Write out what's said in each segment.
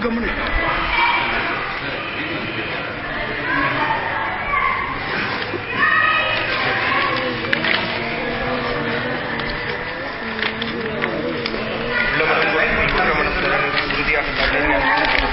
கம்முனு உள்ளமனங்கொள் குற்றமனசுடன் உறுதியாக கண்டறிய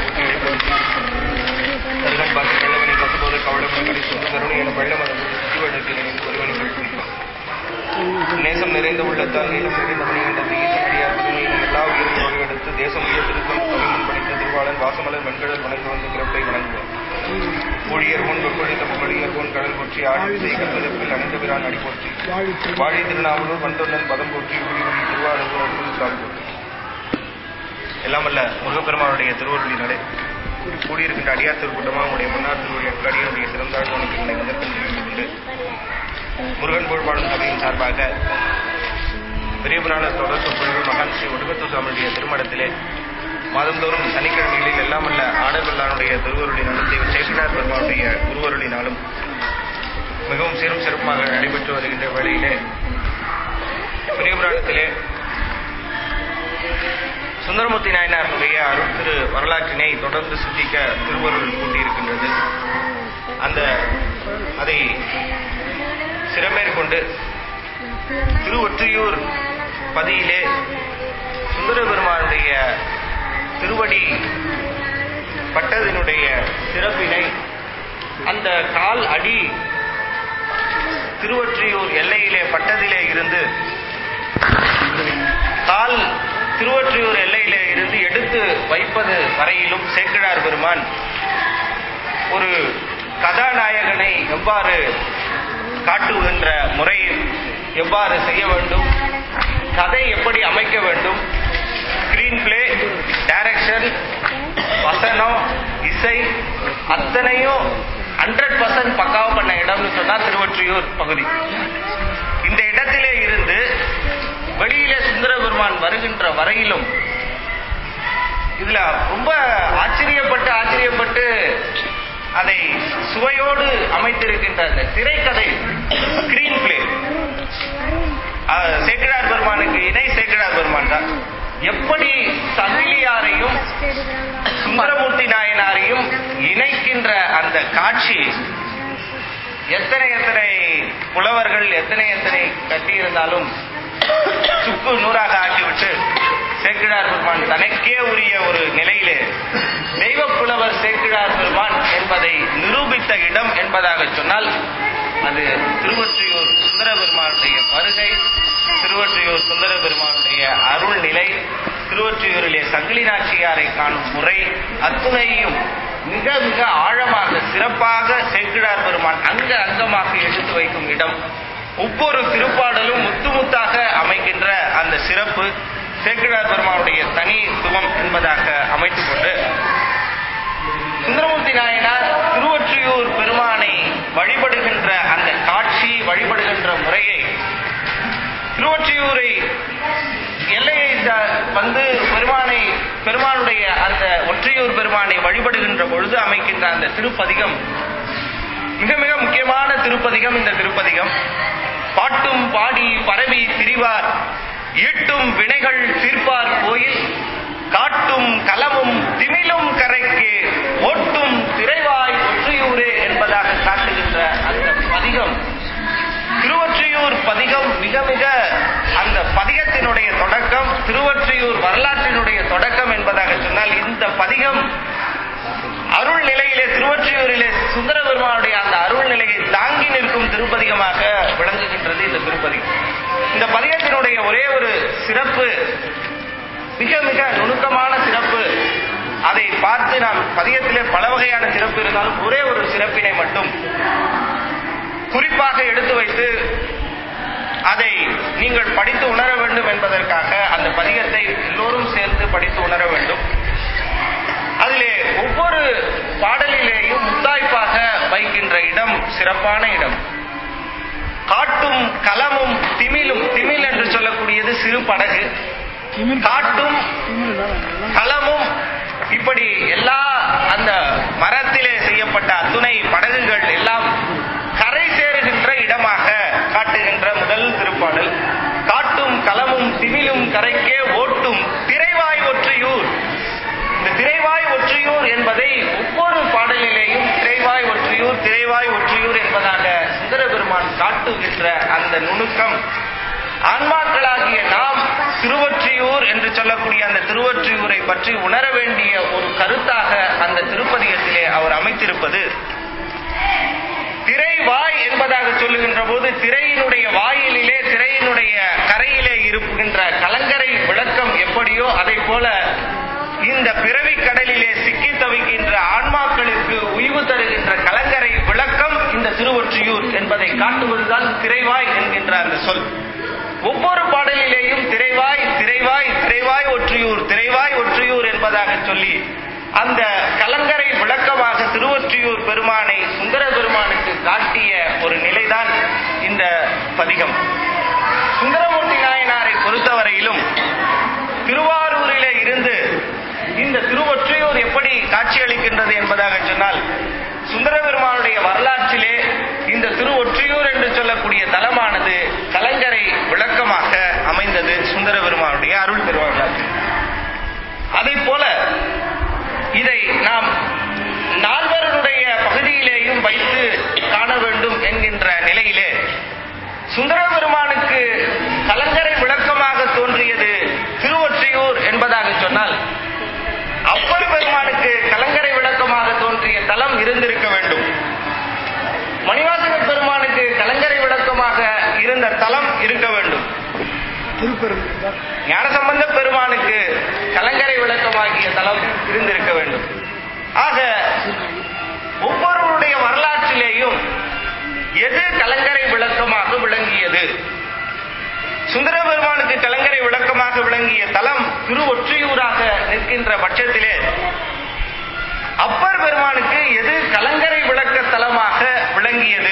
கருகன் பார்த்து கள்ளவனை கசுபோது கவடமன கடி சொந்த கருணை என வெள்ளமனது சுவடத்தில் ஒருவனுக்கு குறிப்பான் நேசம் நிறைந்த உள்ளத்தால் நீளம் நிறைந்த மணி என்ற ஈசன் அடியார் புதுமையிலும் எல்லா உயிரும் வகையெடுத்து தேசம் உயர் திருத்தம் தமிழ் படித்த திருவாளன் வாசமலர் வெண்கடல் வணங்கு வந்து பிறப்பை வணங்குவார் ஊழியர் முன் வெப்பொழித்த புகழியர் முன் கடல் போற்றி ஆடி விசை கற்பதற்கில் அணிந்த பிரான் அடி போற்றி வாழி திருநாவலூர் வந்தொன்னன் பதம் போற்றி ஊழி ஊழி திருவாளூர் அற்புத சாமி போற்றி எல்லாம் வல்ல முருகப்பெருமானுடைய திருவருளினாலே கூடியிருக்கின்ற அடியார் திருக்கூட்டமாக உடைய முன்னாள் திருவடி அடியாருடைய சிறந்தாழ்வு உனக்கு என்னை முதற்கண் தெரிவித்துக் கொண்டு முருகன் போழ்பாடும் சபையின் சார்பாக பெரிய புராண தொடர் சொற்பொழிவு மகான் ஸ்ரீ ஒடுக்கத்து சாமியுடைய திருமணத்திலே மாதந்தோறும் சனிக்கிழமைகளில் எல்லாம் அல்ல ஆடவல்லானுடைய திருவருளினாலும் தெய்வ சேஷனார் பெருமானுடைய குருவருளினாலும் மிகவும் சீரும் சிறப்பாக நடைபெற்று வருகின்ற வேளையிலே பெரிய புராணத்திலே சுந்தரமூர்த்தி நாயனாருடைய அருள் திரு வரலாற்றினை தொடர்ந்து சிந்திக்க திருவருள் கூட்டியிருக்கின்றது அந்த அதை சிறமேற்கொண்டு திருவொற்றியூர் பதியிலே சுந்தர பெருமானுடைய திருவடி பட்டதினுடைய சிறப்பினை அந்த கால் அடி திருவொற்றியூர் எல்லையிலே பட்டதிலே இருந்து கால் திருவொற்றியூர் எல்லையிலே இருந்து எடுத்து வைப்பது வரையிலும் சேக்கிழார் பெருமான் ஒரு கதாநாயகனை எவ்வாறு காட்டுகின்ற முறை எவ்வாறு செய்ய வேண்டும் கதை எப்படி அமைக்க வேண்டும் ஸ்கிரீன் பிளே டைரக்ஷன் வசனம் இசை அத்தனையும் ஹண்ட்ரட் பர்சன்ட் பக்காவா பண்ண இடம்னு சொன்னா திருவொற்றியூர் பகுதி இந்த இடத்திலே இருந்து வெளியிலே சுந்தர பெருமான் வருகின்ற வரையிலும் இதுல ரொம்ப ஆச்சரியப்பட்டு ஆச்சரியப்பட்டு அதை சுவையோடு அமைத்திருக்கின்ற அந்த திரைக்கதை ஸ்கிரீன் பிளே சேக்கிழார் பெருமானுக்கு இணை சேக்கிழார் பெருமான் தான் எப்படி சங்கிலியாரையும் சுந்தரமூர்த்தி நாயனாரையும் இணைக்கின்ற அந்த காட்சி எத்தனை எத்தனை புலவர்கள் எத்தனை எத்தனை கட்டியிருந்தாலும் சுக்கு நூறாக ஆக்கிவிட்டு சேக்கிழார் பெருமான் தனக்கே உரிய ஒரு நிலையிலே தெய்வ புலவர் சேக்கிழார் பெருமான் என்பதை நிரூபித்த இடம் என்பதாக சொன்னால் அது திருவொற்றியூர் சுந்தர பெருமானுடைய வருகை திருவொற்றியூர் சுந்தர பெருமானுடைய அருள் நிலை திருவொற்றியூரிலே சங்கிலி நாச்சியாரை காணும் முறை அத்துணையும் மிக மிக ஆழமாக சிறப்பாக சேக்கிழார் பெருமான் அங்க அங்கமாக எடுத்து வைக்கும் இடம் ஒவ்வொரு திருப்பாடலும் முத்து முத்தாக அமைக்கின்ற அந்த சிறப்பு சேக்கிழார் பெருமானுடைய தனித்துவம் என்பதாக அமைத்துக் கொண்டு சுந்தரமூர்த்தி நாயனார் திருவொற்றியூர் பெருமானை வழிபடுகின்ற அந்த காட்சி வழிபடுகின்ற முறையை திருவொற்றியூரை எல்லையை த- வந்து பெருமானை பெருமானுடைய அந்த ஒற்றியூர் பெருமானை வழிபடுகின்ற பொழுது அமைக்கின்ற அந்த திருப்பதிகம் மிக மிக முக்கியமான திருப்பதிகம் இந்த திருப்பதிகம் பாட்டும் பாடி பரவி திரிவார் ஈட்டும் வினைகள் தீர்ப்பார் கோயில் காட்டும் கலமும் திமிலும் கரைக்கு ஓட்டும் திரைவாய் ஒற்றியூரே என்பதாக காட்டுகின்ற அந்த பதிகம் திருவொற்றியூர் பதிகம் மிக மிக அந்த பதிகத்தினுடைய தொடக்கம் திருவொற்றியூர் வரலாற்றினுடைய தொடக்கம் என்பதாக சொன்னால் இந்த பதிகம் அருள் நிலையிலே திருவொற்றியூரிலே சுந்தர பெருமானுடைய அந்த அருள் நிலையை தாங்கி நிற்கும் திருப்பதிகமாக விளங்குகின்றது இந்த திருப்பதிகம் இந்த பதிகத்தினுடைய ஒரே ஒரு சிறப்பு மிக மிக நுணுக்கமான சிறப்பு அதை பார்த்து நாம் பதிகத்திலே பல வகையான சிறப்பு இருந்தாலும் ஒரே ஒரு சிறப்பினை மட்டும் குறிப்பாக எடுத்து வைத்து அதை நீங்கள் படித்து உணர வேண்டும் என்பதற்காக அந்த பதிகத்தை எல்லோரும் சேர்ந்து படித்து உணர வேண்டும் அதிலே ஒவ்வொரு பாடலிலேயும் முத்தாய்ப்பாக வைக்கின்ற இடம் சிறப்பான இடம் காட்டும் கலமும் திமிலும் திமில் என்று சொல்லக்கூடியது சிறு படகு காட்டும் களமும் இப்படி எல்லா அந்த மரத்திலே செய்யப்பட்ட அத்துணை படகுகள் எல்லாம் கரை சேருகின்ற இடமாக காட்டுகின்ற முதல் திருப்பாடல் காட்டும் களமும் திமிலும் கரைக்கே ஓட்டும் திரைவாய் ஒற்றியூர் இந்த திரைவாய் ஒற்றியூர் காட்டுகின்ற அந்த நுணுக்கம் ஆன்மாக்களாகிய நாம் திருவொற்றியூர் என்று சொல்லக்கூடிய அந்த திருவொற்றியூரை பற்றி உணர வேண்டிய ஒரு கருத்தாக அந்த திருப்பதிகத்திலே அவர் அமைத்திருப்பது திரை வாய் என்பதாக சொல்லுகின்ற போது திரையினுடைய வாயிலிலே திரையினுடைய கரையிலே இருக்கின்ற கலங்கரை விளக்கம் எப்படியோ அதை போல இந்த பிறவி கடலிலே சிக்கி தவிக்கின்ற ஆன்மாக்களுக்கு உய்வு தருகின்ற கலங்கரை விளக்கம் இந்த திருவொற்றியூர் என்பதை காட்டுவதுதான் திரைவாய் என்கின்ற அந்த சொல் ஒவ்வொரு பாடலிலேயும் திரைவாய் திரைவாய் திரைவாய் ஒற்றியூர் திரைவாய் ஒற்றியூர் என்பதாக சொல்லி அந்த கலங்கரை விளக்கமாக திருவொற்றியூர் பெருமானை சுந்தர பெருமானுக்கு காட்டிய ஒரு நிலைதான் இந்த பதிகம் சுந்தரமூர்த்தி நாயனாரை பொறுத்தவரையிலும் திருவாரூரிலே இருந்து இந்த திருவொற்றியூர் எப்படி காட்சியளிக்கின்றது என்பதாக சொன்னால் சுந்தர பெருமானுடைய வரலாற்றிலே இந்த திருவொற்றியூர் என்று சொல்லக்கூடிய தலமானது கலங்கரை விளக்கமாக அமைந்தது சுந்தர பெருமானுடைய அருள் பெருவரலாற்று அதை போல இதை நாம் நால்வருடைய பகுதியிலேயும் வைத்து காண வேண்டும் என்கின்ற நிலையிலே சுந்தர பெருமானுக்கு கலங்கரை விளக்கமாக தோன்றியது திருவொற்றியூர் என்பதாக சொன்னால் அப்பர் பெருமானுக்கு கலங்கரை விளக்கமாக தோன்றிய தலம் இருந்திருக்க வேண்டும் மணிவாசக பெருமானுக்கு கலங்கரை விளக்கமாக இருந்த தலம் இருக்க வேண்டும் ஞானசம்பந்த பெருமானுக்கு கலங்கரை விளக்கமாகிய தலம் இருந்திருக்க வேண்டும் ஆக ஒவ்வொருவருடைய வரலாற்றிலேயும் எது கலங்கரை விளக்கமாக விளங்கியது சுந்தர பெருமானுக்கு கலங்கரை விளக்கமாக விளங்கிய தலம் திருவொற்றியூராக நிற்கின்ற பட்சத்திலே அப்பர் பெருமானுக்கு எது கலங்கரை விளக்க தலமாக விளங்கியது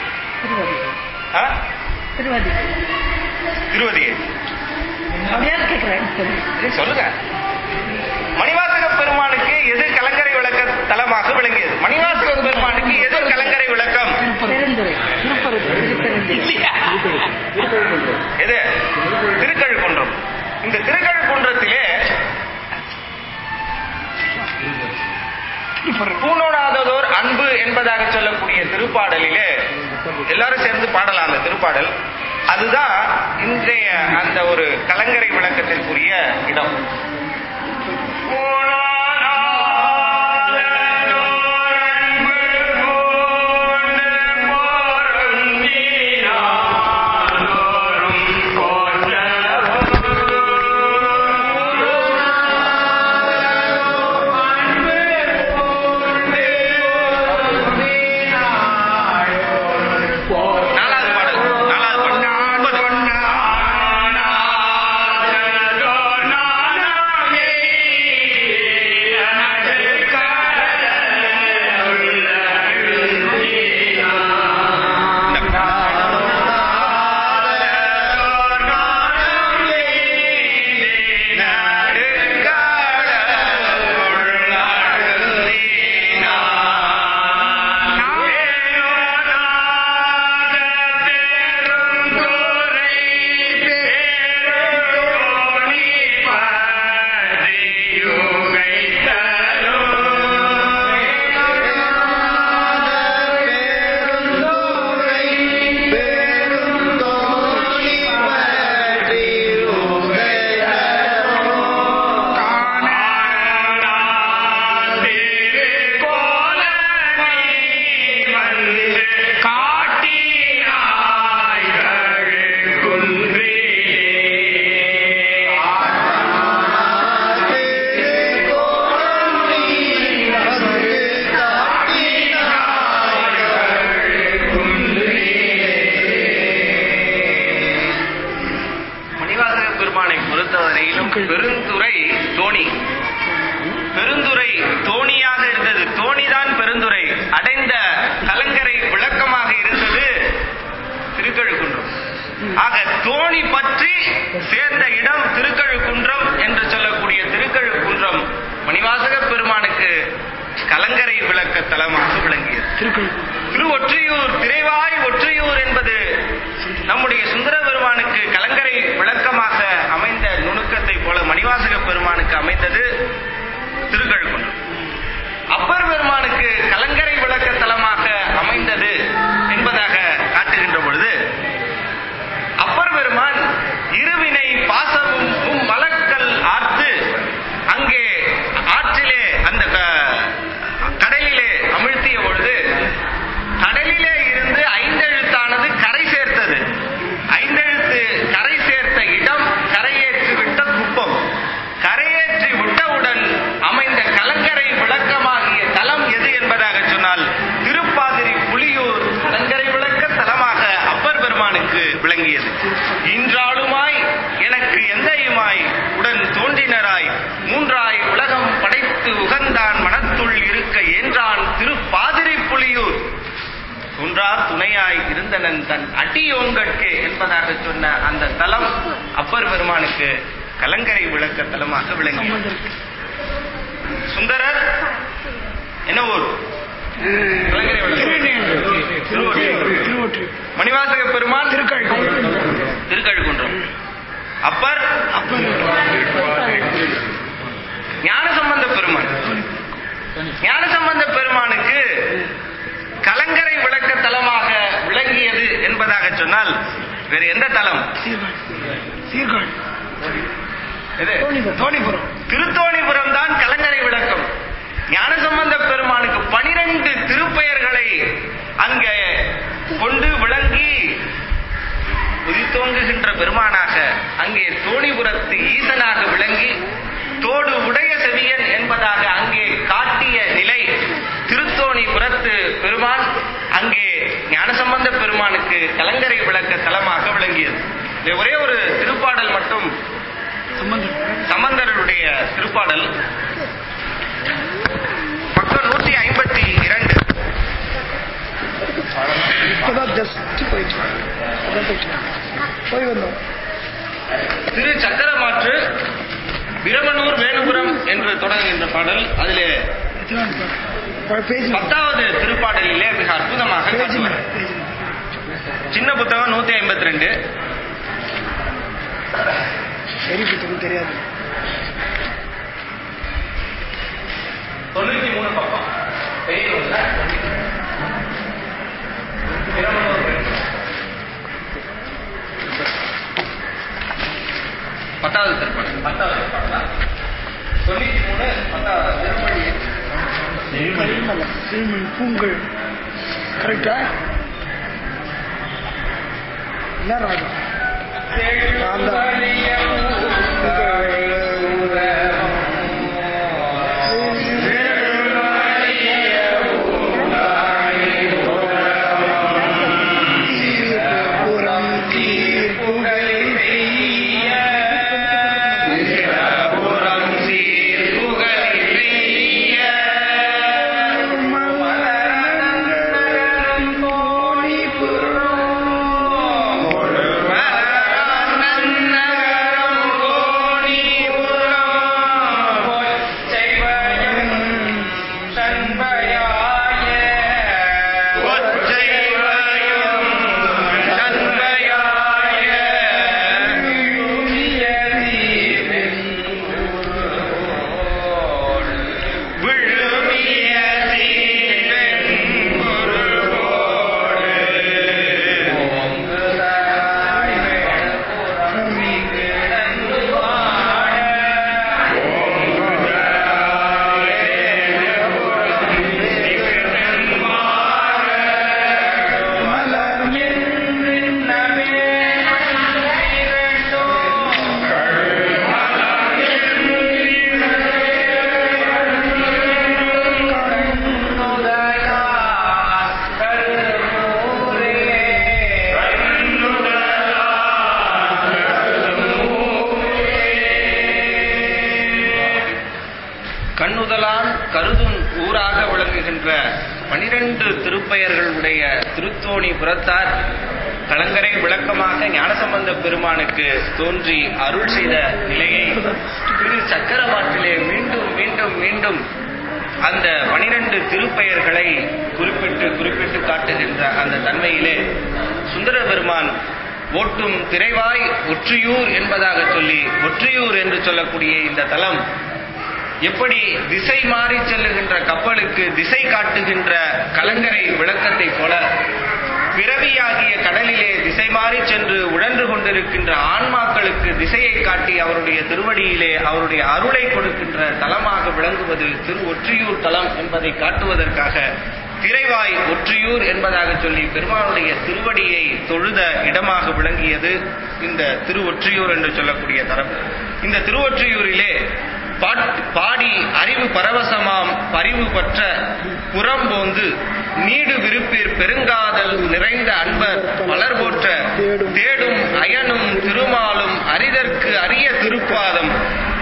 ஆ? திருவாதி திருவதியை அப்படியாவது கேட்கிறேன் இதை சொல்லுங்க மணிவாசக பெருமானுக்கு எது கலங்கரை விளக்க தலமாக விளங்கியது மணிவாசக பெருமானுக்கு எது கலங்கரை விளக்கம் பெருந்துறை திருப்பரப்பு திருப்பரப்பு எது திருக்கழுக்குன்றம் இந்த திருக்கழுக்குன்றத்திலே பூணோடாததோர் அன்பு என்பதாக சொல்லக்கூடிய திருப்பாடலிலே எல்லாரும் சேர்ந்து பாடலாம் அந்த திருப்பாடல் அதுதான் இன்றைய அந்த ஒரு கலங்கரை விளக்கத்திற்குரிய இடம் நாலாவது பாடல் நாலாவது பாடல் ஒன்பது. மணிவாசக பெருமானை பொறுத்தவரையிலும் பெருந்துறை தோணி பெருந்துறை தோணியாக இருந்தது தோணிதான் பெருந்துறை அடைந்த கலங்கரை விளக்கமாக இருந்தது திருக்கழுக்குன்றம் ஆக தோணி பற்றி சேர்ந்த இடம் திருக்கழுக்குன்றம் என்று சொல்லக்கூடிய திருக்கழுக்குன்றம் மணிவாசக பெருமானுக்கு கலங்கரை விளக்க தலமாக விளங்கியது திரு ஒற்றியூர் திரைவாய் ஒற்றியூர் என்பது நம்முடைய சுந்தர பெருமானுக்கு கலங்கரை விளக்கமாக அமைந்த நுணுக்கத்தை போல மணிவாசக பெருமானுக்கு அமைந்தது திருக்கழுக்குன்றம் அப்பர் பெருமானுக்கு கலங்கரை விளக்க தலமாக அமைந்தது என்பதாக காட்டுகின்ற பொழுது குன்றார் துணையாய் இருந்தனன் தன் அடியோங்கட்கு என்பதாக சொன்ன அந்த தலம் அப்பர் பெருமானுக்கு கலங்கரை விளக்க தலமாக விளங்கியது சுந்தரர் என்ன ஊர் கலங்கரை விளக்கு திருவொற்றியூர். மணிவாசக பெருமான் திருக்கழுக்குன்றம் அப்பர் ஞானசம்பந்த பெருமான் ஞானசம்பந்த பெருமானுக்கு கலங்கரை விளக்க தலமாக விளங்கியது என்பதாக சொன்னால் வேறு எந்த தலம் எது? திருத்தோணிபுரம் தான் கலங்கரை விளக்கம் ஞானசம்பந்த பெருமானுக்கு பனிரெண்டு திருப்பெயர்களை அங்கே கொண்டு விளங்கி உதித்தோங்குகின்ற பெருமானாக அங்கே தோணிபுரத்து ஈசனாக விளங்கி தோடு உடைய செவியன் என்பதாக அங்கே காட்டிய நிலை திருத்தோணிபுரத்து பெருமான் அங்கே ஞானசம்பந்த பெருமானுக்கு கலங்கரை விளக்க தலமாக விளங்கியது இது ஒரே ஒரு திருப்பாடல் மட்டும் சம்பந்தருடைய திருப்பாடல் பக்கம் நூத்தி ஐம்பத்தி இரண்டு இப்பதான் ஜஸ்ட் போயிட்டு அதான் போயிட்டு போய் வந்தோம் திரு சக்கரமாற்று பிரமனூர் வேணுபுரம் என்று தொடங்குகின்ற பாடல் அதிலே எத்தனாவது பாட்டு? பேஜ் பத்தாவது திருப்பாடலிலே மிக அற்புதமாக பேஜ் காட்டுவார் பேஜ் சின்ன புத்தகம் நூத்தி ஐம்பத்தி ரெண்டு பெரிய புத்தகம் தெரியாது தொண்ணூத்தி மூணு பக்கம் பெரிய நூல்ல பிரமனூர் வேணுபுரம். பத்தாவது திருப்பாடல் பத்தாவது திருப்பாடல் தொண்ணூத்தி மூணு பத்தாவது திருப்பதி கரிமலம் திருமண் பூங்கள் கரெக்டா என்ன ராகம் நான் தான். தீர்ப்புறம் தீர்ப்புகள் செய்ய புறம் சீர் புகழ் பெய்ய மலர்நகரம் நன்னகரம் கோணிபுரம் பொச்சைவயம் சண்பயாய பொச்சைவயம் சண்பயாய விழுமிய கண்ணுதலான் கருதும் ஊராக விளங்குகின்ற பனிரெண்டு திருப்பெயர்களுடைய திருத்தோணி புறத்தார் கலங்கரை விளக்கமாக ஞானசம்பந்த பெருமானுக்கு தோன்றி அருள் செய்த நிலையை திரு சக்கரவாற்றிலே மீண்டும் மீண்டும் மீண்டும் அந்த பனிரெண்டு திருப்பெயர்களை குறிப்பிட்டு குறிப்பிட்டு காட்டுகின்ற அந்த தன்மையிலே சுந்தர பெருமான் ஓட்டும் திரைவாய் ஒற்றியூர் என்பதாக சொல்லி ஒற்றியூர் என்று சொல்லக்கூடிய இந்த தலம் எப்படி திசை மாறி செல்லுகின்ற கப்பலுக்கு திசை காட்டுகின்ற கலங்கரை விளக்கத்தைப் போல பிறவியாகிய கடலிலே திசை மாறி சென்று உழன்று கொண்டிருக்கின்ற ஆன்மாக்களுக்கு திசையை காட்டி அவருடைய திருவடியிலே அவருடைய அருளை கொடுக்கின்ற தலமாக விளங்குவது திரு ஒற்றியூர் தலம் என்பதை காட்டுவதற்காக திரைவாய் ஒற்றியூர் என்பதாக சொல்லி பெருமானுடைய திருவடியை தொழுத இடமாக விளங்கியது இந்த திரு ஒற்றியூர் என்று சொல்லக்கூடிய தலம் இந்த திருவொற்றியூரிலே பாட்- பாடி அறிவு பரவசமாம் பரிவு பற்ற புறம்போந்து நீடு விருப்பீர் பெருங்காதல் நிறைந்த அன்பர் பலர் போற்ற தேடும் அயனும் திருமாலும் அரிதற்கு அரிய திருப்பாதம்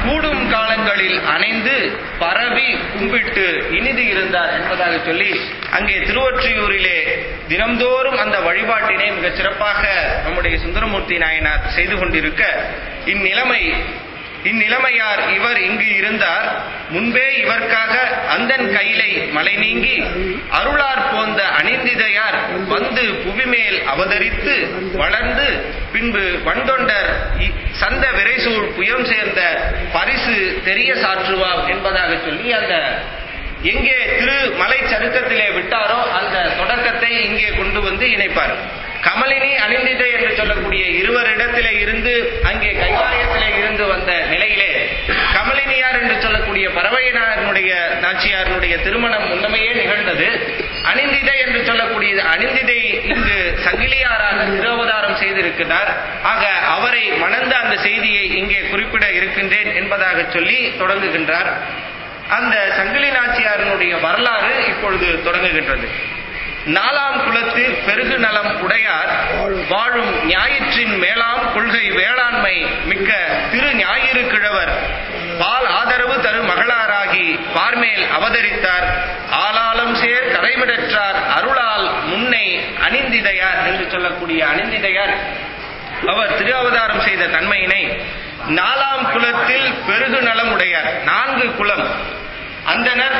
கூடும் காலங்களில் அணைந்து பரவி கும்பிட்டு இனிது இருந்தார் என்பதாக சொல்லி அங்கே திருவொற்றியூரிலே தினம்தோறும் அந்த வழிபாட்டினை மிகச் சிறப்பாக நம்முடைய சுந்தரமூர்த்தி நாயனார் செய்து கொண்டிருக்க இந்நிலைமை இந்நிலைமையார் இவர் இங்கு இருந்தார் முன்பே இவர்க்காக அந்தன் கையிலை மலை நீங்கி அருளார் போந்த அணிந்திதையார் வந்து புவிமேல் அவதரித்து வளர்ந்து பின்பு வண்டொண்டர் இ- சந்த விரைசூழ் புயம் சேர்ந்த பரிசு தெரிய சாற்றுவாம் என்பதாக சொல்லி அந்த எங்கே திரு மலை சரித்திரத்திலே விட்டாரோ அந்த தொடக்கத்தை இங்கே கொண்டு வந்து இணைப்பார் கமலினி அணிந்திதை என்று சொல்லக்கூடிய இருவரிடத்திலே இருந்து அங்கே கைலாயத்திலே இருந்து வந்த நிலையிலே கமலினியார் என்று சொல்லக்கூடிய பறவையினாருடைய நாச்சியாருடைய திருமணம் முன்னமையே நிகழ்ந்தது அணிந்திதை என்று சொல்லக்கூடிய அணிந்திதை இங்கு சங்கிலியாராக திருவதாரம் செய்திருக்கிறார் ஆக அவரை மணந்த அந்த செய்தியை இங்கே குறிப்பிட இருக்கின்றேன் என்பதாக சொல்லி தொடங்குகின்றார் அந்த சங்கிலி நாச்சியாரினுடைய வரலாறு இப்பொழுது தொடங்குகின்றது நாலாம் குலத்தில் பெருகு நலம் உடையார் வாழும் ஞாயிற்றின் மேலாம் கொள்கை வேளாண்மை மிக்க திரு ஞாயிறு கிழவர் பால் ஆதரவு தரு மகளாராகி பார்மேல் அவதரித்தார் ஆளாலம் சேர் கரைமிடற்றார் அருளால் முன்னை அணிந்திதையார் என்று சொல்லக்கூடிய அணிந்திதையார் அவர் திரு அவதாரம் செய்த தன்மையினை நாலாம் குலத்தில் பெருகு நலம் உடையார் நான்கு குலம் அந்தனர்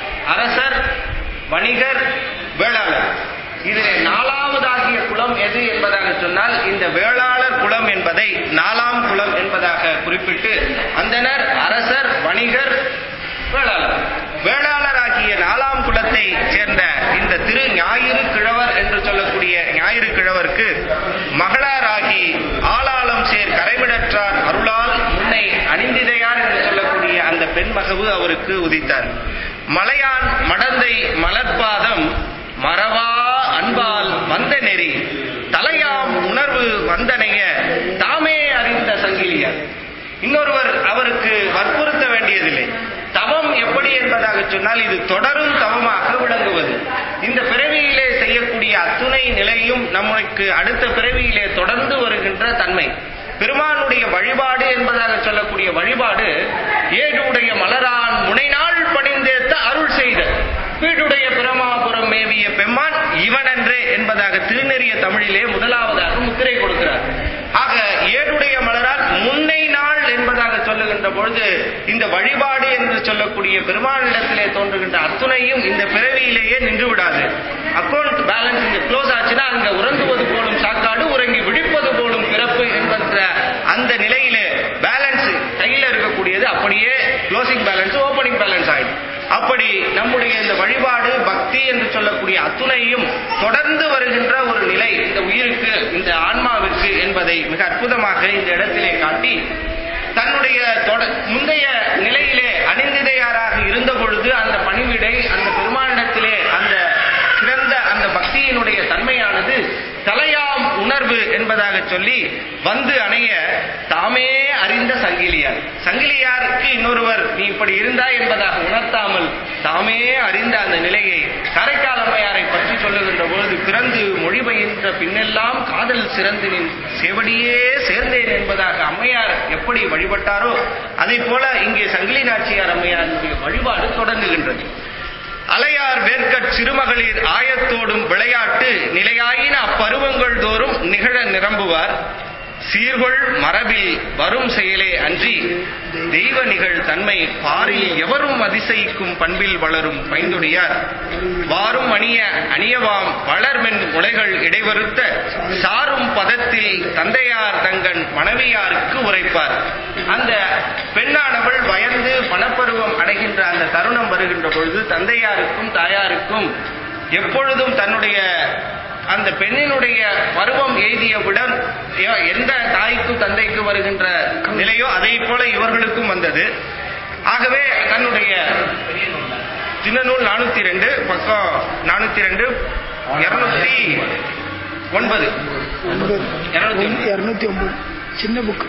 அரசர் வணிகர் வேளாளர் இதிலே நாலாவதாகிய குலம் எது என்பதாக சொன்னால் இந்த வேளாளர் குலம் என்பதை நாலாம் குலம் என்பதாக குறிப்பிட்டு அந்தனர் அரசர் வணிகர் வேளாளர் வேளாளராகிய நாலாம் குலத்தை சேர்ந்த இந்த திரு ஞாயிறு கிழவர் என்று சொல்லக்கூடிய ஞாயிறு கிழவருக்கு மகளாராகி ஆளாளம் சேர் கரைவிடற்றார் அருளால் முன்னை அணிந்திதையார் என்று சொல்லக்கூடிய அந்த பெண் மகவு அவருக்கு உதித்தார் மலையான் மடந்தை மலர்பாதம் மறவா அன்பால் வந்த நெறி தலையாம் உணர்வு வந்தனைய தாமே அறிந்த சங்கிலியார் இன்னொருவர் அவருக்கு வற்புறுத்த வேண்டியதில்லை தவம் எப்படி என்பதாக சொன்னால் இது தொடரும் தவமாக விளங்குவது இந்த பிறவியிலே செய்யக்கூடிய அத்துணை நிலையும் நமக்கு அடுத்த பிறவியிலே தொடர்ந்து வருகின்ற தன்மை பெருமானுடைய வழிபாடு என்பதாக சொல்லக்கூடிய வழிபாடு ஏடுடைய மலரான் முனைநாள் பணிந்தேத்த அருள் செய்த வீடுடைய பிரமாபுரம் மேவிய பெம்மான் இவனன்றே என்பதாக திருநெறிய தமிழிலே முதலாவதாக முத்திரை கொடுக்கிறார் ஆக ஏடுடைய மலரால் முன்னை நாள் என்பதாக சொல்லுகின்ற பொழுது இந்த வழிபாடு என்று சொல்லக்கூடிய பெருமானிடத்திலே தோன்றுகின்ற அத்துணையும் இந்த பிறவியிலேயே நின்று விடாது அக்கௌண்ட் பேலன்ஸ் இங்க க்ளோஸ் ஆச்சுன்னா அங்க உறங்குவது போலும் சாக்காடு உறங்கி விழிப்பது போலும் பிறப்பு என்கின்ற அந்த நிலையிலே பேலன்ஸ் கையில இருக்கக்கூடியது அப்படியே க்ளோசிங் பேலன்ஸ் ஓப்பனிங் பேலன்ஸ் ஆயிடும் அப்படி நம்முடைய இந்த வழிபாடு பக்தி என்று சொல்லக்கூடிய அத்துணையும் தொடர்ந்து வருகின்ற ஒரு நிலை இந்த உயிருக்கு இந்த ஆன்மாவிற்கு என்பதை மிக அற்புதமாக இந்த இடத்திலே காட்டி தன்னுடைய தொட- முந்தைய நிலையிலே அணிந்திதையாராக இருந்த பொழுது அந்த பணிவிடை அந்த பெருமானிடத்திலே அந்த சிறந்த அந்த பக்தியினுடைய தன்மையானது தலையாம் உணர்வு என்பதாக சொல்லி வந்து அணைய தாமே அறிந்த சங்கிலியார் சங்கிலியாருக்கு இன்னொருவர் நீ இப்படி இருந்தாய் என்பதாக உணர்த்தாமல் தாமே அறிந்த அந்த நிலையை காரைக்கால் அம்மையாரை பற்றி சொல்லுகின்ற பொழுது பிறந்து மொழி பயின்ற பின்னெல்லாம் காதல் சிறந்து நின் சேவடியே சேர்ந்தேன் என்பதாக அம்மையார் எப்படி வழிபட்டாரோ அதை போல இங்கே சங்கிலி நாச்சியார் அம்மையாருடைய வழிபாடு தொடங்குகின்றது அலையார் வேர்க்கற் சிறுமகளிர் ஆயத்தோடும் விளையாட்டு நிலையாயின அப்பருவங்கள் தோறும் நிகழ நிரம்புவார் சீர்கொள் மரபில் வரும் செயலே அன்றி தெய்வ நிகழ் தன்மை பாரில் எவரும் அதிசயிக்கும் பண்பில் வளரும் பைந்துடியார் வாரும் அணிய அணியவாம் வளர்மென் முளைகள் இடைவருத்த சாரும் பதத்தில் தந்தையார் தங்கன் மனைவியாருக்கு உரைப்பார் அந்த பெண்ணானவள் வயந்து பணப்பருவம் அடைகின்ற அந்த தருணம் வருகின்ற பொழுது தந்தையாருக்கும் தாயாருக்கும் எப்பொழுதும் தன்னுடைய அந்த பெண்ணினுடைய பருவம் எய்தியவுடன் எ- எந்த தாய்க்கும் தந்தைக்கும் வருகின்ற நிலையோ அதை போல இவர்களுக்கும் வந்தது ஆகவே தன்னுடைய சின்ன நூல் நானூத்தி ரெண்டு பக்கம் நானூத்தி ரெண்டு இருநூத்தி ஒன்பது ஒன்பது இருநூத்தி ஒன்பது. இரநூத்தி ஒன்பது சின்ன புக்கு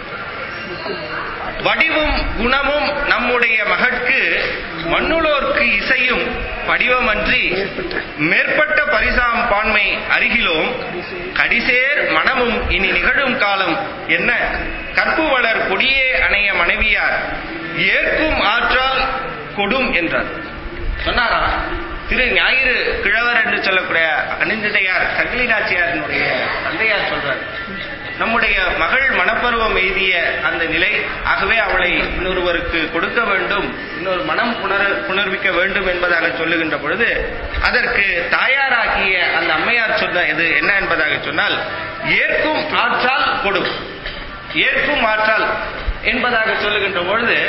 வடிவும் குணமும் நம்முடைய மகட்கு மண்ணுளோர்க்கு இசையும் வடிவமன்றி மேற்பட்ட மேற்பட்ட பரிசாம் பான்மை அருகிலோம் கடிசேர் மனமும் இனி நிகழும் காலம் என்ன கற்பு வளர் கொடியே அணைய மனைவியார் ஏற்கும் ஆற்றால் கொடும் என்றார் சொன்னாரா திரு ஞாயிறு கிழவர் என்று சொல்லக்கூடிய அணிந்ததையார் சகிலிநாச்சியாரினுடைய தந்தையார் சொல்றார் நம்முடைய மகள் மனப்பருவம் எய்திய அந்த நிலை ஆகவே அவளை இன்னொருவருக்கு கொடுக்க வேண்டும் இன்னொரு மனம் புணர புணர்விக்க வேண்டும் என்பதாக சொல்லுகின்ற பொழுது அதற்கு தாயாராகிய அந்த அம்மையார் சொன்ன இது என்ன என்பதாக சொன்னால் ஏற்கும் ஆற்றால் கொடும் ஏற்கும் ஆற்றால் என்பதாக சொல்லுகின்ற பொழுது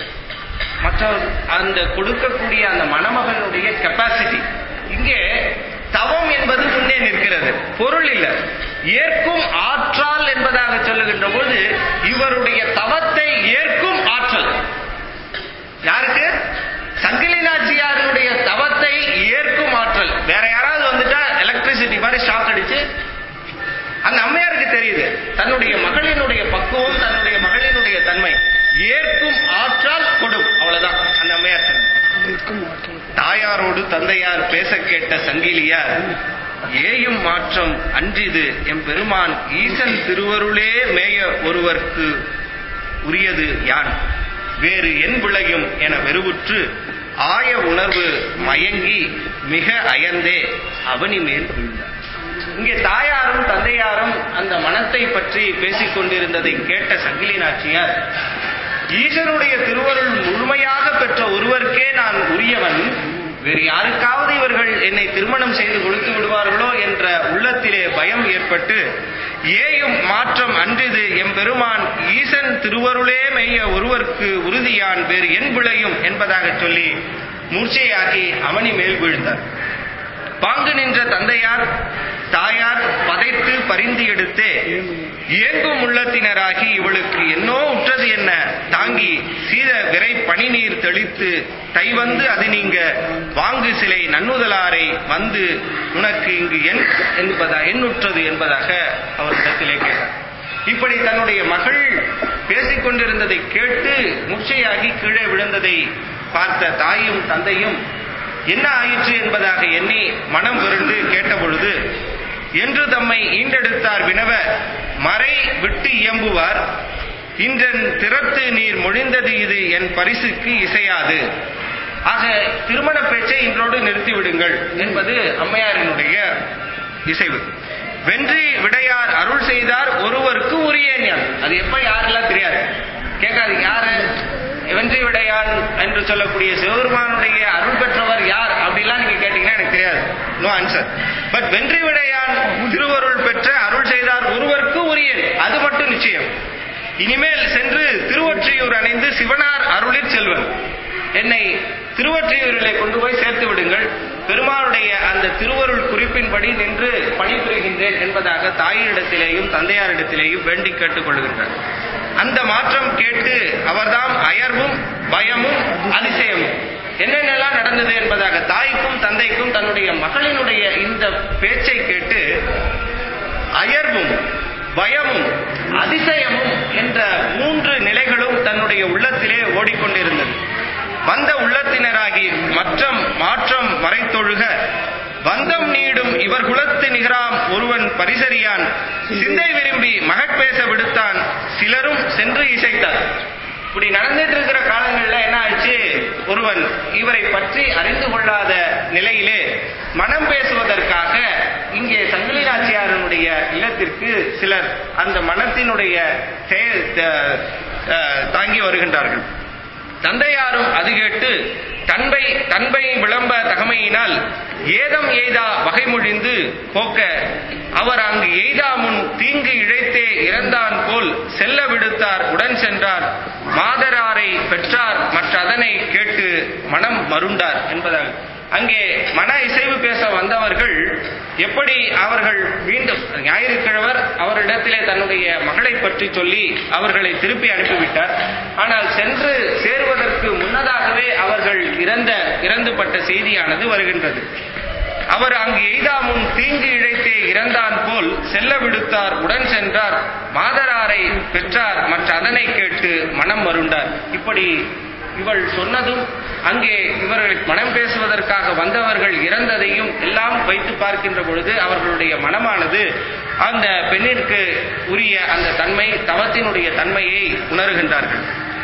மற்றவர் அந்த கொடுக்கக்கூடிய அந்த மணமகனுடைய கெப்பாசிட்டி இங்கே தவம் என்பது முன்னே நிற்கிறது பொருள் இல்ல ஏற்கும் ஆற்றல் என்பதாக சொல்லுகின்ற போது இவருடைய தவத்தை ஏற்கும் ஆற்றல் யாருக்கு சங்கிலி நாச்சியாருடைய தவத்தை ஏற்கும் ஆற்றல் வேற யாராவது வந்துட்டா எலக்ட்ரிசிட்டி மாதிரி ஷாக் அடிச்சு அந்த அம்மையாருக்கு தெரியுது தன்னுடைய மகளினுடைய பக்குவம் தன்னுடைய மகளினுடைய தன்மை ஏற்கும் ஆற்றால் கொடும் அவ்வளவுதான் அந்த அம்மையார் சொன்னது. இருக்கும் ஆற்றல் தாயாரோடு தந்தையார் பேச கேட்ட சங்கிலியார் ஏயும் மாற்றம் அன்றிது எம் பெருமான் ஈசன் திருவருளே மேய ஒருவர்க்கு உரியது யான் வேறு என் விளையும் என வெறுவுற்று ஆய உணர்வு மயங்கி மிக அயர்ந்தே அவனி மேல் விழுந்தார் இங்கே தாயாரும் தந்தையாரும் அந்த மனத்தை பற்றி பேசிக் கொண்டிருந்ததை கேட்ட சங்கிலி நாச்சியார் ஈசனுடைய திருவருள் முழுமையாக பெற்ற ஒருவருக்கே நான் உரியவன் வேறு யாருக்காவது இவர்கள் என்னை திருமணம் செய்து கொடுத்து விடுவார்களோ என்ற உள்ளத்திலே பயம் ஏற்பட்டு ஏயும் மாற்றம் அன்றிது எம்பெருமான் ஈசன் திருவருளே மெய்ய ஒருவர்க்கு உறுதியான் வேறு என் விளையும் என்பதாக சொல்லி மூர்ச்சையாகி அவனி மேல் விழுந்தார் பாங்கு நின்ற தந்தையார் தாயார் பதைத்து பரிந்து எடுத்தே ஏங்கும் உள்ளத்தினராகி இவளுக்கு என்னோ உற்றது என்ன தாங்கி சீத விரை பனிநீர் தெளித்து தை வந்து அது நீங்க வாங்கு சிலை நன்னுதலாரை வந்து உனக்கு இங்கு என் என்பதா எண்ணுற்றது என்பதாக அவரிடத்திலே கேட்டார் இப்படி தன்னுடைய மகள் பேசிக் கொண்டிருந்ததை கேட்டு மூர்ச்சையாகி கீழே விழுந்ததை பார்த்த தாயும் தந்தையும் என்ன ஆயிற்று என்பதாக எண்ணி மனம் விருண்டு கேட்டபொழுது என்று தம்மை ஈண்டெடுத்தார் வினவ மறை விட்டு இயம்புவார் இன்றன் திறத்து நீர் மொழிந்தது இது என் பரிசுக்கு இசையாது ஆக திருமண பேச்சை இன்றோடு நிறுத்திவிடுங்கள் என்பது அம்மையாரினுடைய இசைவு வென்றி விடையார் அருள் செய்தார் ஒருவருக்கு உரிய ஞான் அது எப்ப யாரெல்லாம் தெரியாது கேட்காதீங்க யாரு வென்றி விடையான் என்று சொல்லக்கூடிய சிவபெருமானுடைய அருள் பெற்றவர் யார் அப்படிலாம் நீங்க கேட்டீங்கன்னா எனக்கு தெரியாது நோ ஆன்சர் பட் வென்றி விடையான் திருவருள் பெற்ற அருள் செய்தார் ஒருவருக்கு உரியன் அது மட்டும் நிச்சயம் இனிமேல் சென்று திருவொற்றியூர் அணைந்து சிவனார் அருளிற் செல்வன் என்னை திருவொற்றியூரிலே கொண்டு போய் சேர்த்து விடுங்கள் பெருமாளுடைய அந்த திருவருள் குறிப்பின்படி நின்று பணிபுரிகின்றேன் என்பதாக தாயினிடத்திலேயும் தந்தையாரிடத்திலேயும் வேண்டி கேட்டுக் கொள்கின்றார் அந்த மாற்றம் கேட்டு அவர்தாம் அயர்வும் பயமும் அதிசயமும் என்னென்னலாம் நடந்தது என்பதாக தாய்க்கும் தந்தைக்கும் தன்னுடைய மகளினுடைய இந்த பேச்சை கேட்டு அயர்வும் பயமும் அதிசயமும் என்ற மூன்று நிலைகளும் தன்னுடைய உள்ளத்திலே ஓடிக்கொண்டிருந்தது வந்த உள்ளத்தினராகி மற்றம் மாற்றம் மறைத்தொழுக வந்தம் நீடும் இவர் குலத்து நிகராம் ஒருவன் பரிசறியான் சிந்தை விரும்பி மகட்பேச விடுத்தான் சிலரும் சென்று இசைத்தார் இப்படி நடந்துட்டு இருக்கிற காலங்கள்ல என்ன ஆச்சு ஒருவன் இவரை பற்றி அறிந்து கொள்ளாத நிலையிலே மனம் பேசுவதற்காக இங்கே சங்கிலி நாச்சியாரனுடைய இல்லத்திற்கு சிலர் அந்த மனத்தினுடைய தே- த- அஹ் தாங்கி வருகின்றார்கள் தந்தையாரும் அது கேட்டு தன்பை தன்பை விளம்ப தகமையினால் ஏதம் எய்தா வகைமொழிந்து போக்க அவர் அங்கு எய்தா முன் தீங்கு இழைத்தே இறந்தான் போல் செல்ல விடுத்தார் உடன் சென்றார் மாதராரை பெற்றார் மற்ற அதனை கேட்டு மனம் மருண்டார் என்பதாக அங்கே மன இசைவு பேச வந்தவர்கள் எப்படி அவர்கள் மீண்டும் ஞாயிற்றுக்கிழவர் அவரிடத்திலே தன்னுடைய மகளை பற்றி சொல்லி அவர்களை திருப்பி அனுப்பிவிட்டார் ஆனால் சென்று சேருவதற்கு முன்னதாகவே அவர்கள் இறந்த இறந்துபட்ட செய்தியானது வருகின்றது அவர் அங்கு எய்தா முன் தீங்கு இழைத்தே இறந்தான் போல் செல்ல விடுத்தார் உடன் சென்றார் மாதராரை பெற்றார் மற்ற அதனை கேட்டு மனம் மருண்டார் இப்படி இவள் சொன்னதும் அங்கே இவர்கள் மனம் பேசுவதற்காக வந்தவர்கள் இறந்ததையும் எல்லாம் வைத்து பார்க்கின்ற பொழுது அவர்களுடைய மனமானது அந்த பெண்ணிற்கு உரிய அந்த தன்மை தவத்தினுடைய தன்மையை உணர்கின்றார்கள்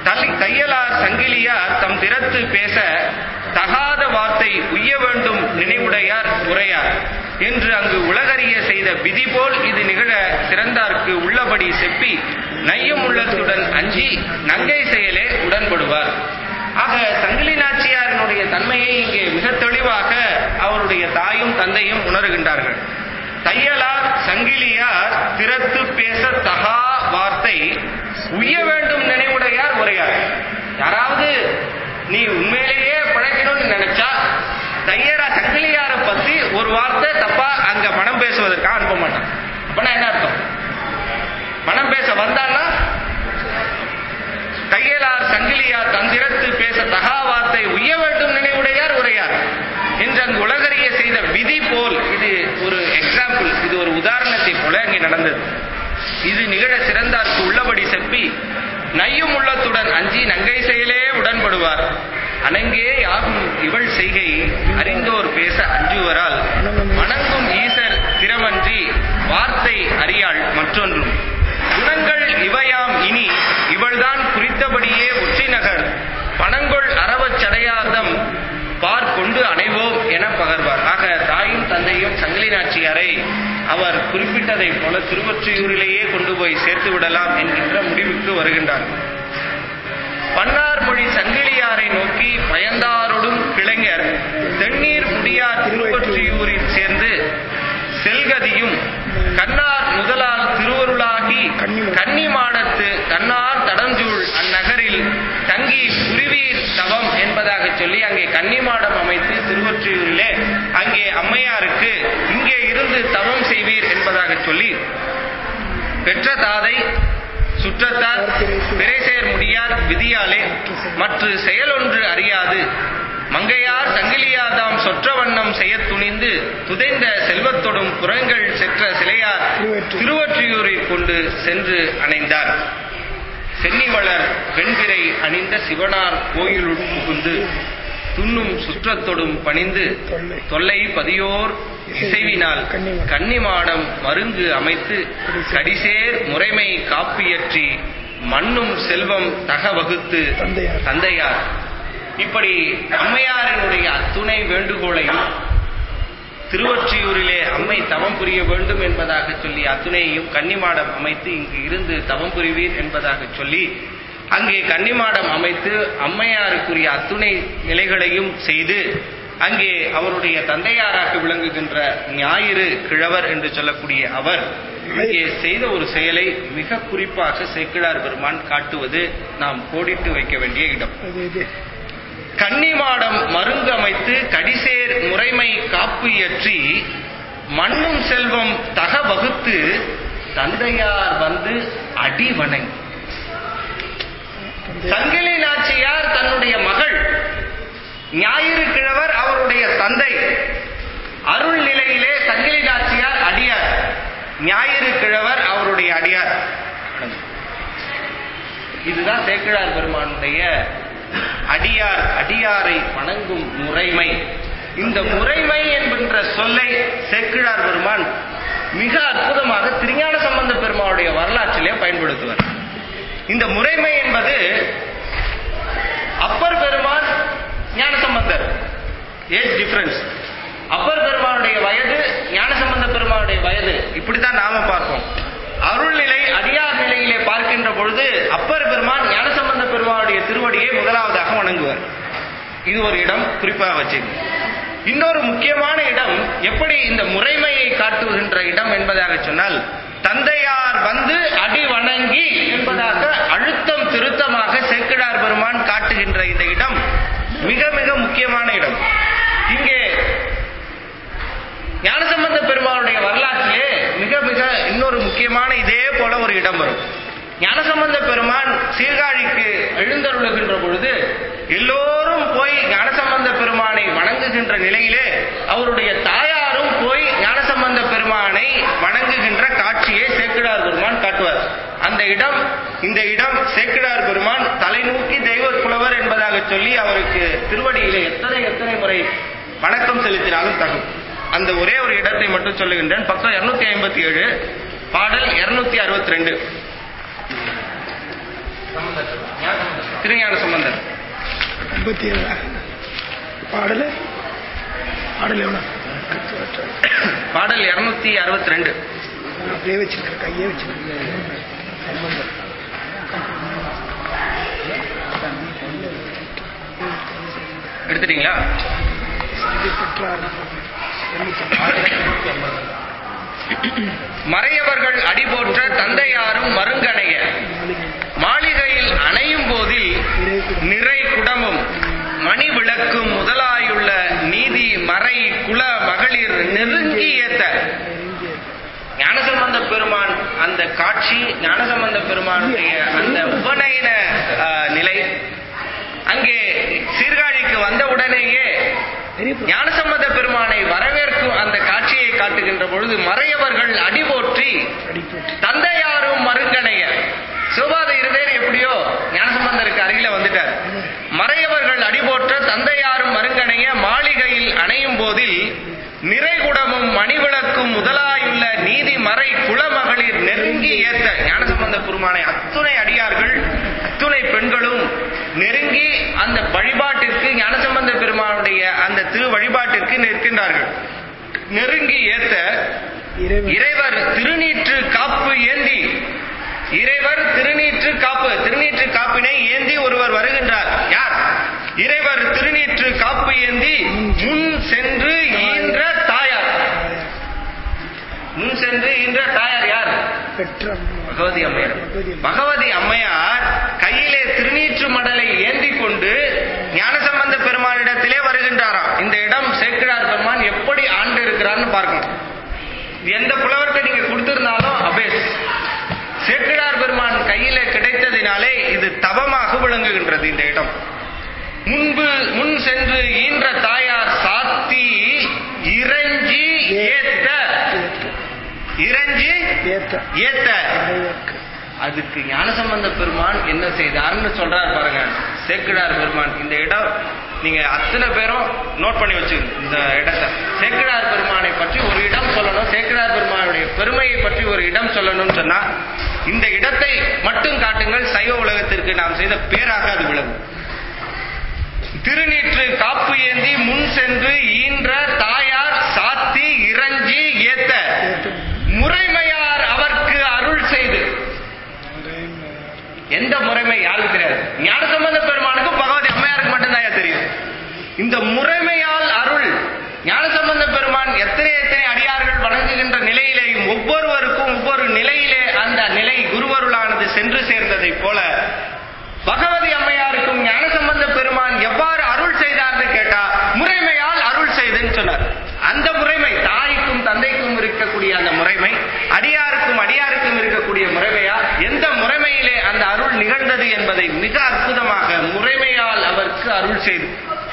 தலி தையலார் சங்கிலியார் தம் திறத்து பேச தகாத வார்த்தை உய்ய வேண்டும் நினைவுடையார் உரையார் என்று அங்கு உலகறிய செய்த விதி போல் இது நிகழ சிறந்தார்க்கு உள்ளபடி செப்பி நையும் உள்ளத்துடன் அஞ்சி நங்கை செயலே உடன்படுவார் ஆக சங்கிலி நாச்சியாரினுடைய தன்மையை இங்கே மிக தெளிவாக அவருடைய தாயும் தந்தையும் உணர்கின்றார்கள் தையலார் சங்கிலியார் திறத்து பேச தகா வார்த்தை உய்ய வேண்டும் நினைவுடையார் உரையார் யாராவது நீ உண்மையிலேயே பழைக்கணும்னு நினைச்சா தையரா சங்கிலியாரை பத்தி ஒரு வார்த்தை தப்பா அங்க மனம் பேசுவதற்காக அனுப்ப மாட்டான் அப்பனா என்ன அர்த்தம் மனம் பேச வந்தான்னா தையலார் சங்கிலியார் தந்திரத்து பேச தகா வார்த்தை உய்ய வேண்டும் நினைவுடையார் உரையார் என்று அங்கு உலகறிய செய்த விதி போல் இது ஒரு எக்ஸாம்பிள் இது ஒரு உதாரணத்தை போல அங்கே நடந்தது இது நிகழ சிறந்தார்க்கு உள்ளபடி செப்பி நையும் உள்ளத்துடன் அஞ்சி நங்கை செயலே உடன்படுவார் அணங்கே யாகும் இவள் செய்கை அறிந்தோர் பேச அஞ்சுவரால் வணங்கும் ஈசர் திறமன்றி வார்த்தை அறியாள் மற்றொன்றும் குணங்கள் இவையாம் இனி இவள்தான் குறித்தபடியே ஒற்றி நகர் பணங்கொள் அறவச் சடையார்தம் பார் கொண்டு அணைவோம் என பகர்வார் ஆக தாயும் தந்தையும் சங்கிலி நாச்சியாரை அவர் குறிப்பிட்டதைப் போல திருவொற்றியூரிலேயே கொண்டு போய் சேர்த்து விடலாம் என்கின்ற முடிவுக்கு வருகின்றார் பன்னார் மொழி சங்கிலியாரை நோக்கி பயந்தாரோடும் கிளைஞர் தென்னீர் முடியார் திருவொற்றியூரில் சேர்ந்து செல்கதியும் கண்ணார் முதலால் திருவருளாகி கன்னி மாடத்து கண்ணார் தடஞ்சூழ் அந்நகரில் தங்கி புரிவீர் தவம் என்பதாக சொல்லி அங்கே கன்னிமாடம் அமைத்து திருவொற்றியூரிலே அங்கே அம்மையாருக்கு இங்கே இருந்து தவம் செய்வீர் என்பதாக சொல்லி பெற்ற தாதை சுற்றத்தார் பிறைசேர் முடியார் விதியாலே மற்ற செயலொன்று அறியாது மங்கையார் சங்கிலியாதாம் சொற்ற வண்ணம் செய்யத் துணிந்து துதைந்த செல்வத்தொடும் புறங்கள் செற்ற சிலையார் திருவொற்றியூரில் கொண்டு சென்று அணைந்தார் சென்னிவளர் வெண்பிறை அணிந்த சிவனார் கோயிலுள் புகுந்து துண்ணும் சுற்றத்தொடும் பணிந்து தொல்லை பதியோர் இசைவினால் கன்னிமாடம் மருங்கு அமைத்து கடிசேர் முறைமை காப்பியற்றி மண்ணும் செல்வம் தக வகுத்து தந்தையார். தந்தையார் இப்படி அம்மையாரினுடைய அத்துணை வேண்டுகோளையும் திருவொற்றியூரிலே அம்மை தவம் புரிய வேண்டும் என்பதாக சொல்லி அத்துணையையும் கன்னிமாடம் அமைத்து இங்கு இருந்து தவம் புரிவீர் என்பதாக சொல்லி அங்கே கன்னிமாடம் அமைத்து அம்மையாருக்குரிய அத்துணை நிலைகளையும் செய்து அங்கே அவருடைய தந்தையாராக விளங்குகின்ற ஞாயிறு கிழவர் என்று சொல்லக்கூடிய அவர் இங்கே செய்த ஒரு செயலை மிக குறிப்பாக சேக்கிழார் பெருமான் காட்டுவது நாம் கோடிட்டு வைக்க வேண்டிய இடம் அது இது கன்னிமாடம் மருங்கு அமைத்து கடிசேர் முறைமை காப்பு இயற்றி மண்ணும் செல்வம் தக வகுத்து தந்தையார் வந்து அடி வணங்கி சங்கிலி நாச்சியார் தன்னுடைய மகள் ஞாயிறு கிழவர் அவருடைய தந்தை அருள் நிலையிலே சங்கிலி நாச்சியார் அடியார் ஞாயிறு கிழவர் அவருடைய அடியார் இதுதான் சேக்கிழார் பெருமானுடைய அடியார் அடியாரை வணங்கும் முறைமை இந்த முறைமை என்கின்ற சொல்லை சேக்கிழார் பெருமான் மிக அற்புதமாக திருஞான சம்பந்த பெருமானுடைய வரலாற்றிலே பயன்படுத்துவார் இந்த முறைமை என்பது அப்பர் பெருமான் ஞானசம்பந்தர் ஏஜ் டிஃபரன்ஸ் அப்பர் பெருமானுடைய வயது ஞானசம்பந்த பெருமானுடைய வயது இப்படித்தான் நாம பார்ப்போம் அருள்நிலை அடியார் நிலையிலே பார்க்கின்ற பொழுது அப்பர் பெருமான் ஞானசம்பந்த பெருமானுடைய திருவடியை முதலாவதாக வணங்குவார் இது ஒரு இடம் குறிப்பாக வச்சு இன்னொரு முக்கியமான இடம் எப்படி இந்த முறைமையை காட்டுகின்ற இடம் என்பதாக சொன்னால் தந்தையார் வந்து அடி வணங்கி என்பதாக அழுத்தம் திருத்தமாக சேக்கிழார் பெருமான் காட்டுகின்ற இந்த இடம் மிக மிக முக்கியமான இடம் இங்கே ஞானசம்பந்த பெருமானுடைய வரலாற்றிலே மிக மிக இன்னொரு முக்கியமான இதே போல ஒரு இடம் வரும் ஞானசம்பந்த பெருமான் சீர்காழிக்கு எழுந்தருளுகின்ற பொழுது எல்லோரும் போய் ஞானசம்பந்த பெருமானை வணங்குகின்ற நிலையிலே அவருடைய தாயாரும் போய் ஞானசம்பந்த பெருமானை வணங்குகின்ற காட்சியை சேக்கிழார் பெருமான் காட்டுவார் அந்த இடம் இந்த இடம் சேக்கிழார் பெருமான் தலைநோக்கி தெய்வ புலவர் என்பதாக சொல்லி அவருக்கு திருவடியிலே எத்தனை எத்தனை முறை வணக்கம் செலுத்தினாலும் தகும் அந்த ஒரே ஒரு இடத்தை மட்டும் சொல்லுகின்றேன் பக்கம் இருநூத்தி ஐம்பத்தி ஏழு பாடல் இருநூத்தி அறுபத்தி ரெண்டு திருஞான சம்பந்தர் ஐம்பத்தி ஏழா பாடல் பாடல் எவ்வளோ பாடல் இருநூத்தி அறுபத்தி ரெண்டு அப்படியே வச்சிருக்கேன் கையே வச்சிருக்கேன் சம்பந்தம் எடுத்துட்டீங்களா சந்தி பெற்றார் மறையவர்கள் அடிபோற்ற தந்தையாரும் மருங்கணைய மாளிகையில் அணையும் போதில் நிறை குடமும் மணி விளக்கும் முதலாயுள்ள நீதி மறை குல மகளிர் நெருங்கி ஏத்த ஞானசம்பந்த பெருமான் அந்த காட்சி ஞானசம்பந்த பெருமானுடைய அந்த உபநயன ஆஹ், நிலை அங்கே சீர்காழிக்கு வந்த உடனேயே பெரிய புறம். ஞானசம்பந்த பெருமானை வரவேற்கும் அந்த காட்சியை காட்டுகின்ற பொழுது மறையவர்கள் அடிபோற்றி அடிப்பட்டு தந்தையாரும் மருங்கணைய சிவபாத இருதேர் எப்படியோ ஞானசம்பந்தருக்கு அருகில வந்துட்டார் மறையவர்கள் அடிபோற்ற தந்தையாரும் மருங்கணைய மாளிகையில் அணையும் போதில் நிறைகுடமும் மணிவிளக்கும் முதலாயுள்ள நீதி மறை குலமகளிர் நெருங்கி ஏத்த ஞானசம்பந்த பெருமானை அத்துணை அடியார்கள் அத்துணை பெண்களும் நெருங்கி அந்த வழிபாட்டிற்கு ஞானசம்பந்த பெருமானுடைய அந்த திரு வழிபாட்டிற்கு நிற்கின்றார்கள் நெருங்கி ஏத்த இறைவன் இறைவர் திருநீற்று காப்பு ஏந்தி இறைவர் திருநீற்று காப்பு திருநீற்று காப்பினை ஏந்தி ஒருவர் வருகின்றார் யார் இறைவர் திருநீற்று காப்பு ஏந்தி முன் சென்று ஈன்ற தாயார் முன் சென்று ஈன்ற தாயார் யார் பெற்ற பகவதி அம்மையார் பகவதி அம்மையார். பகவதி அம்மையார் கையிலே திருநீற்று மடலை ஏந்தி கொண்டு ஞானசம்பந்த பெருமானிடத்திலே வருகின்றாராம் இந்த இடம் சேக்கிழார் பெருமான் எப்படி ஆண்டு இருக்கிறார்னு பார்க்கணும் எந்த புலவர்கிட்ட நீங்க கொடுத்திருந்தாலும் அபேஸ் சேக்கிழார் பெருமான் கையில கிடைத்ததினாலே இது தவமாக விளங்குகின்றது இந்த இடம் முன்பு முன் சென்று ஈன்ற தாயார் சாத்தி இறைஞ்சி ஏத்த இறைஞ்சி ஏத்த ஏத்த இறைவர்க்கு அதுக்கு ஞானசம்பந்த பெருமான் என்ன செய்தார்னு சொல்றாரு பாருங்க சேக்கிழார் பெருமான் இந்த இடம் நீங்க அத்தனை பேரும் நோட் பண்ணி வச்சுக்கணும் இந்த இடத்தை சேக்கிழார் பெருமானை பற்றி ஒரு இடம் சொல்லணும் சேக்கிழார் பெருமானுடைய பெருமையை பற்றி ஒரு இடம் சொல்லணும்னு சொன்னா இந்த இடத்தை மட்டும் காட்டுங்கள் சைவ உலகத்திற்கு நாம் செய்த பேராக அது விளங்கும் திருநீற்று காப்பு ஏந்தி முன் சென்று ஈன்ற தாயார் சாத்தி இறைஞ்சி ஏத்த முறைமையார் அவர்க்கு அருள் செய்து எந்த முறைமை யாருக்கு தெரியாது ஞானசம்பந்த பெருமானுக்கும் பகவதி அம்மையாருக்கு மட்டும்தான் தெரியும் இந்த முறைமையால் அருள் ஞானசம்பந்த பெருமான் எத்தனை எத்தனை அடியார்கள் வணங்குகின்ற நிலையிலேயும் ஒவ்வொருவருக்கும் ஒவ்வொரு நிலையிலே அந்த நிலை குருவருளானது சென்று சேர்ந்ததைப் போல பகவதி அம்மையாருக்கும் ஞானசம்பந்த பெருமான் எவ்வாறு அருள் செய்தார்னு கேட்டா முறைமையால் அருள் செய்துன்னு சொன்னார் அந்த முறைமை தாய்க்கும் தந்தைக்கும் இருக்கக்கூடிய அந்த முறைமை அடியாருக்கும் அடியாருக்கும் இருக்கக்கூடிய முறைமையா எந்த முறைமையிலே அந்த அருள் நிகழ்ந்தது என்பதை மிக அற்புதமாக முறைமையால் அவருக்கு அருள் செய்து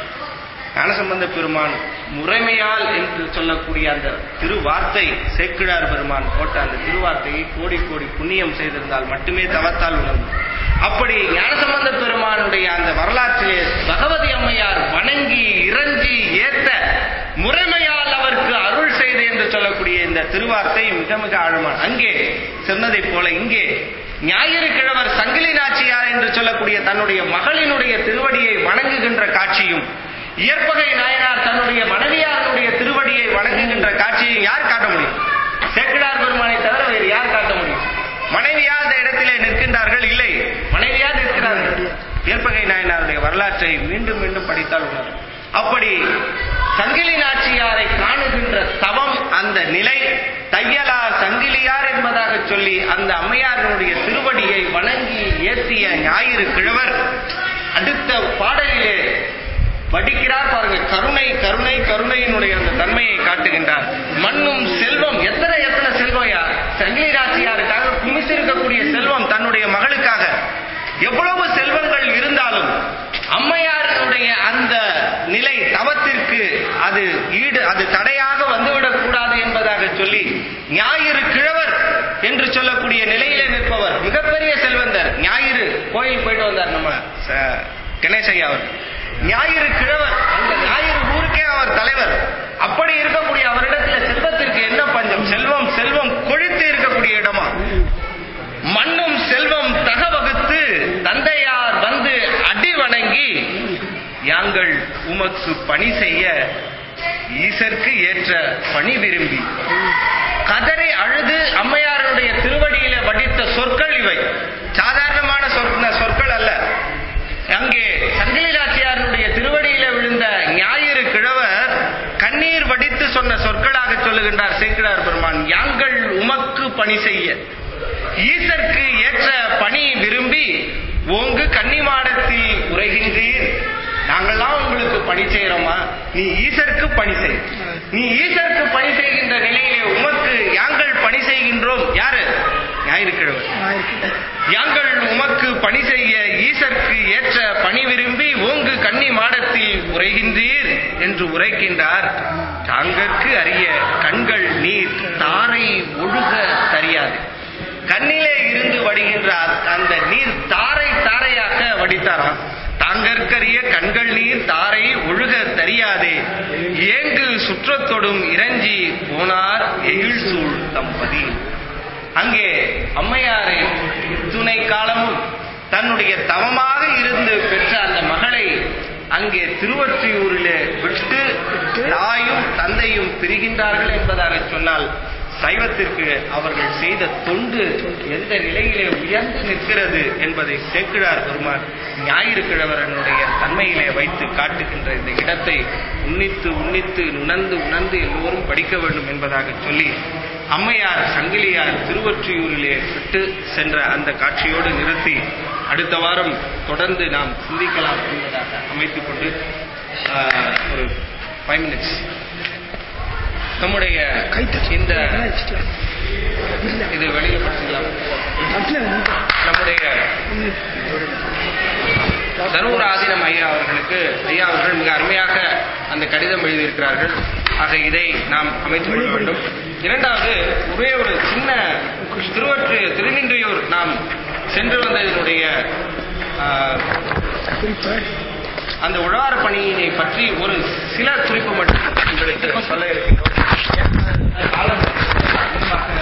ஞானசம்பந்த பெருமான் முறைமையால் என்று சொல்லக்கூடிய அந்த திருவார்த்தை சேக்கிழார் பெருமான் போட்ட அந்த திருவார்த்தையை கோடி கோடி புண்ணியம் செய்திருந்தால் மட்டுமே தவத்தால் உணர்ந்து அப்படி ஞானசம்பந்த பெருமானுடைய அந்த வரலாற்றிலே பகவதி அம்மையார் வணங்கி இறைஞ்சி ஏத்த முறைமையால் அவருக்கு அருள் செய்து என்று சொல்லக்கூடிய இந்த திருவார்த்தை மிக மிக ஆழமான அங்கே சொன்னதைப் போல இங்கே ஞாயிறு கிழவர் சங்கிலி நாச்சியார் என்று சொல்லக்கூடிய தன்னுடைய மகளினுடைய திருவடியை வணங்குகின்ற காட்சியும் இயற்பகை நாயனார் தன்னுடைய மனைவியாருடைய திருவடியை வணங்குகின்ற காட்சியை யார் காட்ட முடியும் சேக்கிடார் பெருமானை தவிர வேறு யார் காட்ட முடியும் மனைவியா அந்த இடத்திலே நிற்கின்றார்கள் இல்லை மனைவியா நிற்கிறார்கள் இயற்பகை நாயனாருடைய வரலாற்றை மீண்டும் மீண்டும் படித்தால் உணரும் அப்படி சங்கிலி நாச்சியாரை காணுகின்ற தவம் அந்த நிலை தையலா சங்கிலியார் என்பதாக சொல்லி அந்த அம்மையாரினுடைய திருவடியை வணங்கி ஏற்றிய ஞாயிறு கிழவர் அடுத்த பாடலிலே வடிக்கிறார் பாருங்க கருணை கருணை கருணையினுடைய அந்த தன்மையை காட்டுகின்றார் மண்ணும் செல்வம் எத்தனை எத்தனை செல்வம் யார் சங்கிலி ராசியாருக்காக குமிசிருக்கக்கூடிய செல்வம் தன்னுடைய மகளுக்காக எவ்வளவு செல்வங்கள் இருந்தாலும் அம்மையாருடைய அந்த நிலை தவத்திற்கு அது ஈடு அது தடையாக வந்துவிடக் கூடாது என்பதாக சொல்லி ஞாயிறு கிழவர் என்று சொல்லக்கூடிய நிலையிலே நிற்பவர் மிகப்பெரிய செல்வந்தர் ஞாயிறு கோயில் போயிட்டு வந்தார் நம்ம ச- கணேசையா அவர் ஞாயிறு கிழவர் அந்த ஞாயிறு ஊருக்கே அவர் தலைவர் அப்படி இருக்கக்கூடிய அவரிடத்தில் செல்வத்திற்கு என்ன பஞ்சம் செல்வம் செல்வம் கொழித்து இருக்கக்கூடிய இடமா மண்ணும் செல்வம் தக வகுத்து தந்தையார் வந்து உமக்கு பணி செய்ய ஈசற்கு ஏற்ற பணி விரும்பி கதறி அழுது அம்மையாருடைய திருவடியில வடித்த சொற்கள் இவை சாதாரணமான சொற்க சொற்கள் அல்ல அங்கே சங்கிலிநாச்சியாருடைய திருவடியில விழுந்த ஞாயிறு கிழவர் கண்ணீர் வடித்து சொன்ன சொற்களாக சொல்லுகின்றார் சேக்கிழார் பெருமான் யாங்கள் உமக்கு பணி செய்ய ஈசற்கு ஏற்ற பணி விரும்பி ஓங்கு கன்னிமாடத்தில் உரைகின்றீர் நாங்கள்லாம் உங்களுக்கு பணி செய்யறோமா நீ ஈசருக்கு பணி செய் நீ ஈசருக்கு பணி செய்கின்ற நிலையிலே உமக்கு யாங்கள் பணி செய்கின்றோம் யாரு ஞாயிற்றுக்கிழமை யாங்கள் உமக்கு பணி செய்ய ஈசற்கு ஏற்ற பணி விரும்பி ஓங்கு கன்னி மாடத்தில் உரைகின்றீர் என்று உரைக்கின்றார் தாங்கற்கு அறிய கண்கள் நீர் தாரை ஒழுக தரியாது கண்ணிலே இருந்து வடிகின்ற அந்த நீர் தாரை தாரையாக வடித்தாராம் தாங்கற்கரிய கண்கள் நீர் தாரை ஒழுக தரியாதே ஏங்கு சுற்றத்தொடும் இறஞ்சி போனார் எழில் சூழ் தம்பதி அங்கே அம்மையாரை துணை காலமும் தன்னுடைய தவமாக இருந்து பெற்ற அந்த மகளை அங்கே திருவொற்றியூரிலே விட்டு தாயும் தந்தையும் பிரிகின்றார்கள் என்பதாக சொன்னால் சைவத்திற்கு அவர்கள் செய்த தொண்டு எந்த நிலையிலே உயர்ந்து நிற்கிறது என்பதை சேக்கிழார் பெருமான் ஞாயிறு கிழவரனுடைய தன்மையிலே வைத்து காட்டுகின்ற இந்த இடத்தை உன்னித்து உன்னித்து உணர்ந்து உணர்ந்து எல்லோரும் படிக்க வேண்டும் என்பதாக சொல்லி அம்மையார் சங்கிலியார் திருவொற்றியூரிலே விட்டு சென்ற அந்த காட்சியோடு நிறுத்தி அடுத்த வாரம் தொடர்ந்து நாம் சிந்திக்கலாம் என்பதாக அமைத்துக் கொண்டு ஆஹ், ஒரு ஃபைவ் மினிட்ஸ் நம்முடைய இந்த இது வெளியில படிச்சுக்கலாம் நம்முடைய தருமபுர ஆதீனம் ஐயா அவர்களுக்கு ஐயா அவர்கள் மிக அருமையாக அந்த கடிதம் எழுதியிருக்கிறார்கள் ஆக இதை நாம் அமைத்துக் கொள்ள வேண்டும் இரண்டாவது ஒரே ஒரு சின்ன திருவற்று திருநின்றையூர் நாம் சென்று வந்ததனுடைய ஆஹ், அந்த உழவார பணியினை பற்றி ஒரு சில குறிப்பு மட்டும் உங்களுக்கு சொல்ல இருக்கின்றோம் காலம்